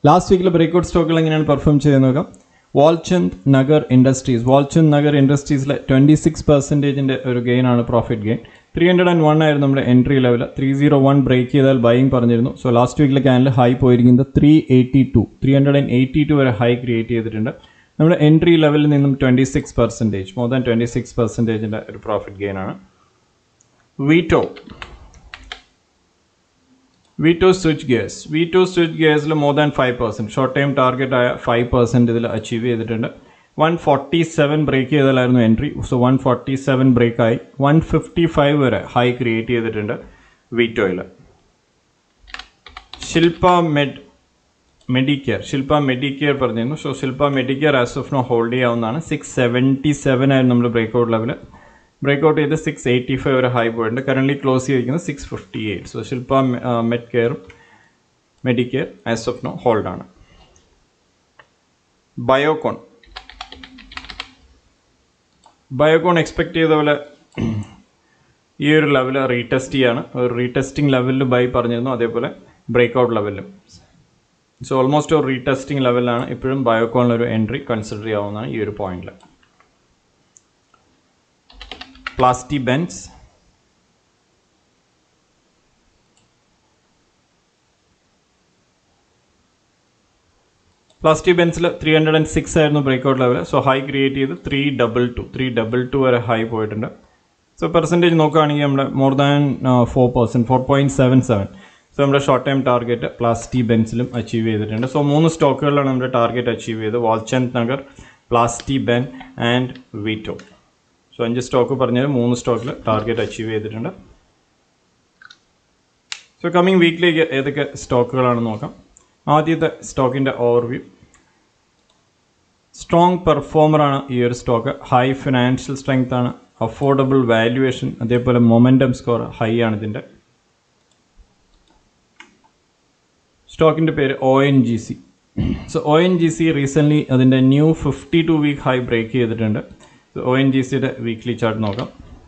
last വീക്കിൽ breakout സ്റ്റോക്കുകൾ എങ്ങനെയാണ് പെർഫോം ചെയ്ത് നോക്കാം വാൾചന്ദ് നഗർ ഇൻഡസ്ട്രീസ് വാൾചന്ദ് നഗർ ഇൻഡസ്ട്രീസിലെ ട്വൻറ്റി സിക്സ് പെർസെൻറ്റേജിൻ്റെ ഒരു ഗെയിൻ ആണ് profit gain three hundred and one ആയിരുന്നു നമ്മുടെ entry level three zero one break ചെയ്താൽ ബൈയിങ് പറഞ്ഞിരുന്നു സോ ലാസ്റ്റ് വീക്കിലെ ക്യാനിൽ ഹൈ പോയിരിക്കുന്നത് three eighty two three hundred and eighty two വരെ ഹൈ ക്രിയേറ്റ് ചെയ്തിട്ടുണ്ട് നമ്മുടെ എൻട്രി ലെവലിൽ നിന്നും twenty six percentage more than twenty six പെർസെൻറ്റേജിൻ്റെ ഒരു പ്രോഫിറ്റ് ഗെയിൻ ആണ് Veto Veto switch gears Veto switch ഗിയേഴ്സിൽ more than five percent short time target ആയ ഫൈവ് പെർസെൻറ്റ് ഇതിൽ അച്ചീവ് ചെയ്തിട്ടുണ്ട് വൺ ഫോർട്ടി സെവൻ ബ്രേക്ക് ചെയ്താലായിരുന്നു entry so one forty seven break ആയി one fifty five വരെ ഹൈ ക്രിയേറ്റ് ചെയ്തിട്ടുണ്ട് വീറ്റോയിൽ Shilpa med medicare Shilpa medicare പറഞ്ഞിരുന്നു so Shilpa medicare as of now hold ചെയ്യാവുന്നതാണ് സിക്സ് സെവൻറ്റി സെവൻ ആയിരുന്നു നമ്മൾ ബ്രേക്ക്ഔട്ട് ലെവൽ ബ്രേക്ക്ഔട്ട് ചെയ്ത് സിക്സ് എയ്റ്റി ഫൈവ് വരെ ഹൈ പോയിട്ടുണ്ട് കറൻ്റ് ക്ലോസ് ചെയ്തിരിക്കുന്നത് six fifty eight so Shilpa med കെയറും മെഡിക്കെയർ ആസ് ഓഫ് നോ ഹോൾഡാണ് ബയോകോൺ ബയോകോൺ എക്സ്പെക്ട് ചെയ്ത പോലെ ഈ ഒരു ലെവൽ റീടെസ്റ്റ് ചെയ്യാണ് ഒരു റീടെസ്റ്റിംഗ് ലെവലിൽ ബൈ പറഞ്ഞിരുന്നു അതേപോലെ ബ്രേക്ക്ഔട്ട് ലെവലിലും സോ ഓൾമോസ്റ്റ് ഒരു റീടെസ്റ്റിംഗ് ലെവലിലാണ് ഇപ്പോഴും ബയോകോണിലൊരു എൻട്രി കൺസിഡർ ചെയ്യാവുന്നതാണ് ഈ ഒരു പോയിന്റിൽ പ്ലാസ്റ്റി ബെൻസ് പ്ലാസ്റ്റി ബെൻസിൽ ത്രീ ഹൺഡ്രഡ് ആൻഡ് സിക്സ് ആയിരുന്നു breakout level so high create ചെയ്ത് three double two three double two വരെ ഹൈ പോയിട്ടുണ്ട് സോ പെർസെൻറ്റേജ് നോക്കുകയാണെങ്കിൽ നമ്മുടെ more than four percent four point seven seven so നമ്മുടെ ഷോർട്ട് ടൈം ടാർഗറ്റ് പ്ലാസ്റ്റി ബെൻസിലും അച്ചീവ് ചെയ്തിട്ടുണ്ട് സോ മൂന്ന് സ്റ്റോക്കുകളിലാണ് നമ്മുടെ ടാർഗറ്റ് അച്ചീവ് ചെയ്തത് Walchand Nagar Plastiblends and Veto so അഞ്ച് സ്റ്റോക്ക് പറഞ്ഞാൽ മൂന്ന് സ്റ്റോക്കിൽ ടാർഗറ്റ് അച്ചീവ് ചെയ്തിട്ടുണ്ട് സോ കമ്മിങ് വീക്കിലേക്ക് ഏതൊക്കെ സ്റ്റോക്കുകളാണെന്ന് നോക്കാം ആദ്യത്തെ സ്റ്റോക്കിൻ്റെ ഓവർവ്യൂ സ്ട്രോങ് പെർഫോമറാണ് ഈ ഒരു സ്റ്റോക്ക് ഹൈ ഫിനാൻഷ്യൽ സ്ട്രെങ്ത് ആണ് അഫോർഡബിൾ വാല്യുവേഷൻ അതേപോലെ മൊമെൻറ്റം സ്കോർ ഹൈ ആണ് ഇതിൻ്റെ സ്റ്റോക്കിൻ്റെ പേര് O N G C so O N G C recently അതിൻ്റെ new fifty two week high break ചെയ്തിട്ടുണ്ട് ഒ എൻ ജി സിയുടെ വീക്ക്ലി ചാർട്ട് നോക്കാം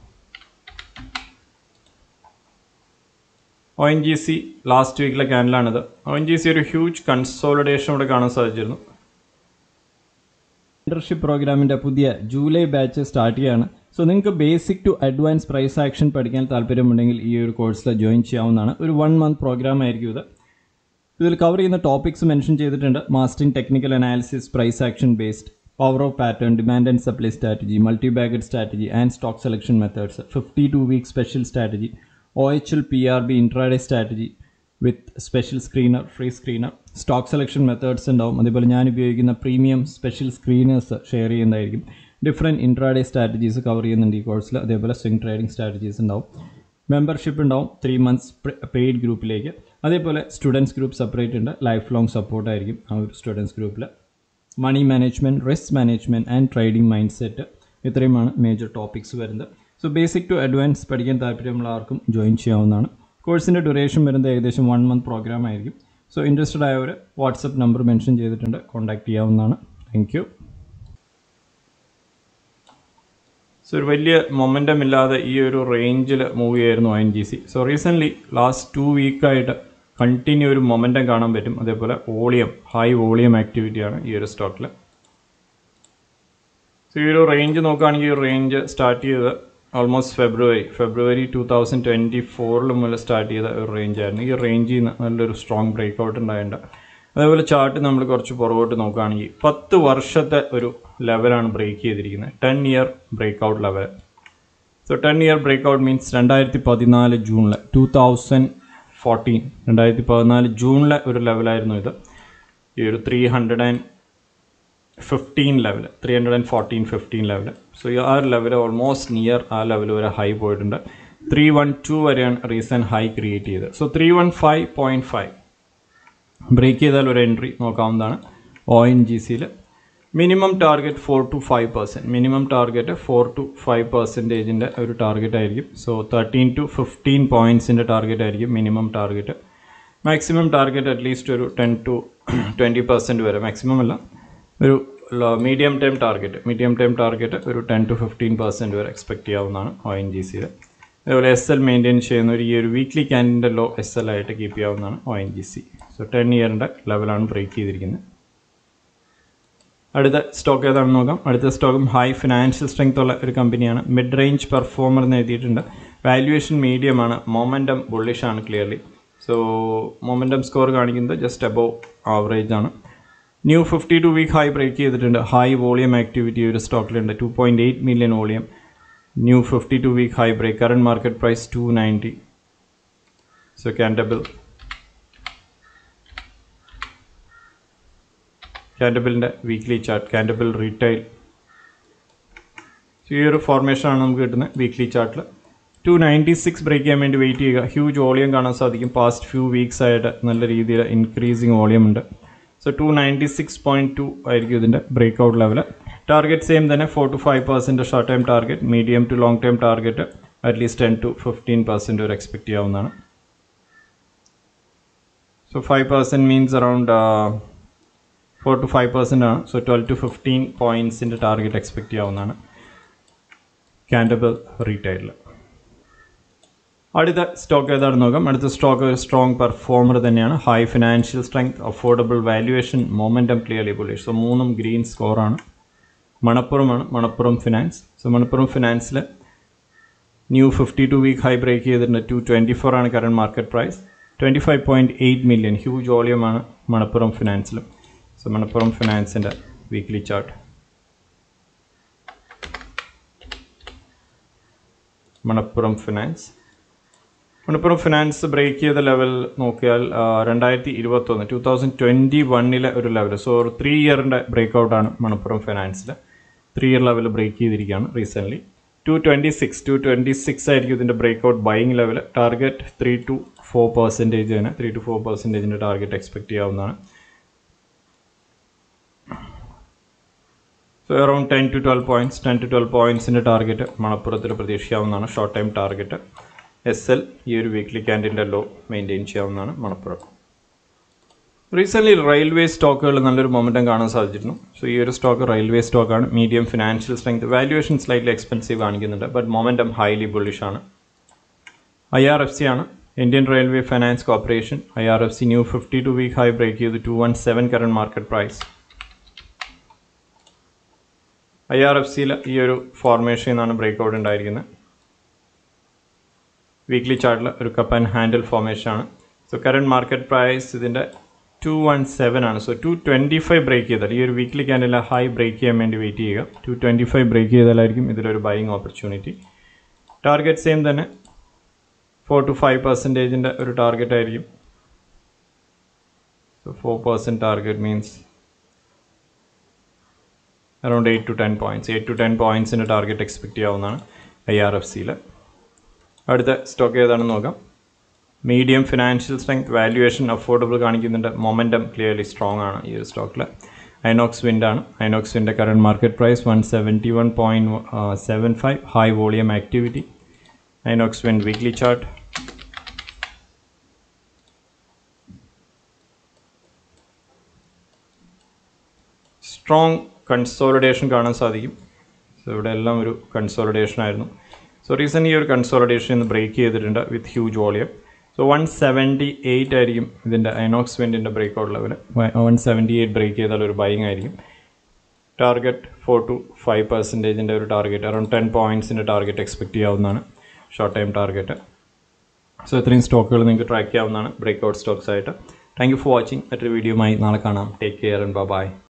O N G C last വീക്കിലെ ക്യാൻഡിലാണിത് ഒ എൻ ജി സി ഒരു ഹ്യൂജ് കൺസോളിഡേഷൻ ഇവിടെ കാണാൻ സാധിച്ചിരുന്നു മെൻറ്റർഷിപ്പ് പ്രോഗ്രാമിൻ്റെ പുതിയ ജൂലൈ ബാച്ച് സ്റ്റാർട്ട് ചെയ്യാണ് സോ നിങ്ങൾക്ക് basic to advance price action പഠിക്കാൻ താല്പര്യമുണ്ടെങ്കിൽ ഈ ഒരു കോഴ്സിൽ ജോയിൻ ചെയ്യാവുന്നതാണ് ഒരു വൺ മന്ത് പ്രോഗ്രാം ആയിരിക്കും ഇത് ഇതിൽ കവർ ചെയ്യുന്ന ടോപ്പിക്സ് മെൻഷൻ ചെയ്തിട്ടുണ്ട് mastering technical analysis price action based power of pattern demand and supply strategy multi bagger strategy and stock selection methods fifty two week special strategy O H L P R B intraday strategy with special screener free screener stock selection methods ഉണ്ടാവും അതേപോലെ ഞാൻ ഉപയോഗിക്കുന്ന premium special screeners share ചെയ്യുന്നതായിരിക്കും different intraday strategies cover ചെയ്യുന്നുണ്ട് ഈ കോഴ്സിൽ അതേപോലെ swing trading strategies ഉണ്ടാവും മെമ്പർഷിപ്പ് ഉണ്ടാവും ത്രീ മന്ത്സ് പെയ്ഡ് ഗ്രൂപ്പിലേക്ക് അതേപോലെ സ്റ്റുഡൻസ് ഗ്രൂപ്പ് സെപ്പറേറ്റ് ഉണ്ട് ലൈഫ് ലോങ് സപ്പോർട്ടായിരിക്കും ആ ഒരു സ്റ്റുഡൻസ് ഗ്രൂപ്പിൽ money management risk management and trading mind set ഇത്രയുമാണ് മേജർ ടോപ്പിക്സ് വരുന്നത് സോ ബേസിക് ടു അഡ്വാൻസ് പഠിക്കാൻ താല്പര്യമുള്ള ആർക്കും ജോയിൻ ചെയ്യാവുന്നതാണ് കോഴ്സിൻ്റെ ഡ്യൂറേഷൻ വരുന്നത് ഏകദേശം വൺ മന്ത് പ്രോഗ്രാം ആയിരിക്കും സോ ഇൻട്രസ്റ്റഡ് ആയവർ വാട്സപ്പ് നമ്പർ മെൻഷൻ ചെയ്തിട്ടുണ്ട് കോൺടാക്ട് ചെയ്യാവുന്നതാണ് താങ്ക് യു സോ ഒരു വലിയ മൊമെൻറ്റം ഇല്ലാതെ ഈ ഒരു റേഞ്ചിൽ മൂവ് ചെയ്യായിരുന്നു O N G C so recently last two വീക്കായിട്ട് കണ്ടിന്യൂ ഒരു മൊമെൻറ്റം കാണാൻ പറ്റും അതേപോലെ വോളിയം ഹൈ വോളിയം ആക്ടിവിറ്റിയാണ് ഈ ഒരു സ്റ്റോക്കിൽ സോ ഈ ഒരു റേഞ്ച് നോക്കുകയാണെങ്കിൽ ഈ റേഞ്ച് സ്റ്റാർട്ട് ചെയ്തത് almost February February two thousand twenty ഫോറിൽ മുതൽ സ്റ്റാർട്ട് ചെയ്ത ഒരു റേഞ്ച് ആയിരുന്നു ഈ റേഞ്ചിൽ നിന്ന് നല്ലൊരു സ്ട്രോങ് ബ്രേക്ക് ഔട്ട് ഉണ്ടായിട്ടുണ്ട് അതേപോലെ ചാർട്ട് നമ്മൾ കുറച്ച് പുറകോട്ട് നോക്കുകയാണെങ്കിൽ പത്ത് വർഷത്തെ ഒരു ലെവലാണ് ബ്രേക്ക് ചെയ്തിരിക്കുന്നത് ten year break out level so ten year break out means രണ്ടായിരത്തി പതിനാല് ജൂണിൽ ടു തൗസൻഡ് ഫോർട്ടീൻ രണ്ടായിരത്തി പതിനാല് ജൂണിലെ ഒരു ലെവലായിരുന്നു ഇത് ഈ ഒരു three hundred and fifteen level three hundred and fourteen fifteen level so ഈ ആ ഒരു ലെവൽ ഓൾമോസ്റ്റ് നിയർ ആ ലെവൽ വരെ ഹൈ പോയിട്ടുണ്ട് ത്രീ വൺ ടു വരെയാണ് റീസെൻറ്റ് ഹൈ ക്രിയേറ്റ് ചെയ്തത് so three one five point five break ചെയ്താൽ ഒരു എൻട്രി നോക്കാവുന്നതാണ് ഒ എൻ ജി സിയിൽ minimum target four to five percent minimum target four to five പെർസെൻറ്റേജിൻ്റെ ഒരു ടാർഗറ്റ് ആയിരിക്കും സോ തേർട്ടീൻ ടു ഫിഫ്റ്റീൻ പോയിൻറ്റ്സിൻ്റെ ടാർഗറ്റ് ആയിരിക്കും minimum target maximum target at least ഒരു ടെൻ ടു ട്വൻറ്റി പെർസെൻറ്റ് വരെ മാക്സിമം അല്ല ഒരു medium time target medium time target ഒരു ടെൻ ടു ഫിഫ്റ്റീൻ പെർസെൻറ്റ് വരെ എക്സ്പെക്ട് ചെയ്യാവുന്നതാണ് ഒ എൻ ജി സിയിൽ അതുപോലെ എസ് എൽ മെയിൻറ്റെയിൻ ചെയ്യുന്ന ഒരു ഈ ഒരു വീക്ക്ലി ക്യാൻഡിൻ്റെ ലോ എസ് എൽ ആയിട്ട് കീപ്പ് ചെയ്യാവുന്നതാണ് O N G C so ten ഇയറിൻ്റെ ലെവലാണ് ബ്രേക്ക് ചെയ്തിരിക്കുന്നത് അടുത്ത സ്റ്റോക്ക് ഏതാണെന്ന് നോക്കാം അടുത്ത സ്റ്റോക്കും ഹൈ ഫിനാൻഷ്യൽ സ്ട്രെങ്ത് ഉള്ള ഒരു കമ്പനിയാണ് മിഡ് റേഞ്ച് പെർഫോമർ എന്ന് എഴുതിയിട്ടുണ്ട് വാല്യുവേഷൻ മീഡിയമാണ് മൊമെൻറ്റം ബുള്ളിഷ് ആണ് ക്ലിയർലി സോ മൊമെൻറ്റം സ്കോർ കാണിക്കുന്നത് ജസ്റ്റ് അബോവ് ആവറേജ് ആണ് new fifty two week high break ചെയ്തിട്ടുണ്ട് ഹൈ വോളിയം ആക്ടിവിറ്റി ഒരു സ്റ്റോക്കിലുണ്ട് two point eight million volume new fifty two week high break current market price two ninety so Cantabil ക്യാൻഡബിളിൻ്റെ weekly chart Cantabil retail ഈ ഒരു ഫോർമേഷനാണ് നമുക്ക് കിട്ടുന്നത് weekly ചാർട്ടിൽ to ninety six break ചെയ്യാൻ വേണ്ടി വെയിറ്റ് ചെയ്യുക ഹ്യൂജ് വോളിയം കാണാൻ സാധിക്കും പാസ്റ്റ് ഫ്യൂ വീക്സ് ആയിട്ട് നല്ല രീതിയിൽ ഇൻക്രീസിങ് വോളിയം ഉണ്ട് so two ninety six point two ആയിരിക്കും ഇതിൻ്റെ break out level target same തന്നെ four to five percent short time target medium to long time target at least ten to fifteen percent ഒരു expect ചെയ്യാവുന്നതാണ് so five percent means around four to five percent ആണ് so twelve to fifteen പോയിൻറ്റ്സിൻ്റെ target expect ചെയ്യാവുന്നതാണ് Cantabil റീറ്റെയിലിൽ അടുത്ത stock ഏതാണെന്ന് നോക്കാം അടുത്ത stock ഒരു സ്ട്രോങ് പെർഫോമർ തന്നെയാണ് high financial strength affordable valuation momentum clearly bullish so മൂന്നും ഗ്രീൻ സ്കോറാണ് മണപ്പുറമാണ് മണപ്പുറം ഫിനാൻസ് സോ മണപ്പുറം ഫിനാൻസിൽ new fifty two week high break ചെയ്തിട്ടുണ്ട് ടു ട്വൻറ്റി ഫോർ ആണ് current market price twenty five point eight million huge വോളിയമാണ് മണപ്പുറം ഫിനാൻസിലും so Manappuram ഫിനാൻസിൻ്റെ weekly chart Manappuram finance Manappuram finance break ചെയ്ത ലെവൽ നോക്കിയാൽ രണ്ടായിരത്തി ഇരുപത്തൊന്ന് ടു തൗസൻഡ് ട്വൻറ്റി വണ്ണിലെ ഒരു ലെവൽ സോ ഒരു ത്രീ ഇയറിൻ്റെ ബ്രേക്ക് ഔട്ടാണ് മണപ്പുറം ഫിനാൻസിൽ ത്രീ ഇയർ ലെവൽ ബ്രേക്ക് ചെയ്തിരിക്കുകയാണ് recently two twenty six two twenty six ആയിരിക്കും ഇതിൻ്റെ break out buying level target three to four percentage തന്നെ ത്രീ ടു ഫോർ പെർസെൻറ്റേജിൻ്റെ ടാർഗറ്റ് എക്സ്പെക്ട് ചെയ്യാവുന്നതാണ് so around ten to twelve points ten to twelve പോയിൻറ്റ്സിൻ്റെ target മണപ്പുറത്തിൽ പ്രതീക്ഷിക്കാവുന്നതാണ് short time target S L ഈ ഒരു വീക്ക്ലി ക്യാൻഡിൻ്റെ ലോ മെയിൻറ്റെയിൻ ചെയ്യാവുന്നതാണ് മണപ്പുറം റീസെൻ്റ്ലി റെയിൽവേ സ്റ്റോക്കുകൾ നല്ലൊരു മൊമെൻറ്റം കാണാൻ സാധിച്ചിരുന്നു സോ ഈ ഒരു സ്റ്റോക്ക് റെയിൽവേ സ്റ്റോക്കാണ് medium financial strength valuation slightly expensive കാണിക്കുന്നുണ്ട് ബട്ട് മൊമെൻറ്റം ഹൈലി ബുള്ളിഷ് ആണ് ഐ ആർ എഫ് സി ആണ് Indian railway finance corporation I R F C new fifty two week high break ചെയ്ത് two one seven current market price I R F സിയിൽ ഈ ഒരു formation എന്നാണ് break out ഉണ്ടായിരിക്കുന്നത് weekly ചാർട്ടിൽ ഒരു cup and handle formation ആണ് so current market price ഇതിൻ്റെ ടു വൺ സെവൻ ആണ് so two twenty five break ചെയ്താൽ ഈ ഒരു വീക്ക്ലി ക്യാൻഡിൽ ഹൈ ബ്രേക്ക് ചെയ്യാൻ വേണ്ടി വെയിറ്റ് ചെയ്യുക ടു ട്വൻറ്റി ഫൈവ് ബ്രേക്ക് ചെയ്താലായിരിക്കും ഇതിലൊരു ബൈയിങ് ഓപ്പർച്യൂണിറ്റി ടാർഗറ്റ് സെയിം തന്നെ ഫോർ ടു ഫൈവ് പെർസെൻറ്റേജിൻ്റെ ഒരു ടാർഗറ്റ് ആയിരിക്കും so four percent target means around eight to ten points eight to ten പോയിൻറ്റ്സിൻ്റെ ടാർഗറ്റ് എക്സ്പെക്റ്റ് ചെയ്യാവുന്നതാണ് ഐ ആർ എഫ് സിയിൽ അടുത്ത സ്റ്റോക്ക് ഏതാണെന്ന് നോക്കാം medium financial strength valuation affordable കാണിക്കുന്നുണ്ട് മൊമെൻറ്റം ക്ലിയർലി സ്ട്രോങ് ആണ് ഈ ഒരു സ്റ്റോക്കിൽ ഐനോക്സ് വിൻഡ് ആണ് ഐനോക്സ് വിൻ്റെ current market price one seventy one point seven five high volume activity Inox wind weekly chart strong consolidation കാണാൻ സാധിക്കും സോ ഇവിടെ എല്ലാം ഒരു കൺസോളിഡേഷൻ ആയിരുന്നു സോ റീസെൻ്റ് ഈ ഒരു കൺസോളിഡേഷൻ ഇന്ന് ബ്രേക്ക് ചെയ്തിട്ടുണ്ട് with huge volume so one seventy eight ആയിരിക്കും ഇതിൻ്റെ ഐനോക്സ് വെൻറ്റിൻ്റെ break out level one seventy eight break ചെയ്താൽ ഒരു ബൈങ് ആയിരിക്കും ടാർഗറ്റ് ഫോർ ടു ഫൈവ് പെർസെൻറ്റേജിൻ്റെ ഒരു ടാർഗറ്റ് അറൗണ്ട് ടെൻ പോയിൻറ്റ്സിൻ്റെ ടാർഗറ്റ് എക്സ്പെക്റ്റ് ചെയ്യാവുന്നതാണ് ഷോർട്ട് ടൈം ടാർഗറ്റ് സോ ഇത്രയും സ്റ്റോക്കുകൾ നിങ്ങൾക്ക് ട്രാക്ക് ചെയ്യാവുന്നതാണ് ബ്രേക്ക് ഔട്ട് സ്റ്റോക്സ് ആയിട്ട് താങ്ക് യു ഫോർ വാച്ചിങ് മറ്റൊരു വീഡിയോയുമായി നാളെ കാണാം ടേക്ക് കെയർ ആൻഡ് ബൈ